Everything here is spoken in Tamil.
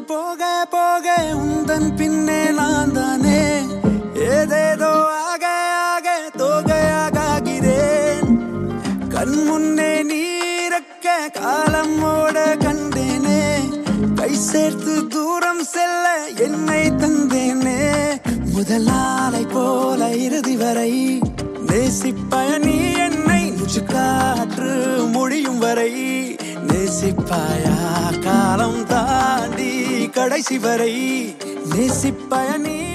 போக போக உந்தன் பின்னே நான் தானே ஏதேதோ ஆக ஆக தோகையாகிறேன் கண் முன்னே நீரக்க காலம் ஓட கண்டேனே கை சேர்த்து தூரம் செல்ல என்னை தந்தேனே முதல் நாளை போல இறுதி வரை நேசிப்பாய நீ என்னை முச்சு காற்று முடியும் வரை நேசிப்பாயா காலம் தாண்டி கடைசி வரை நேசிப்பாய நீ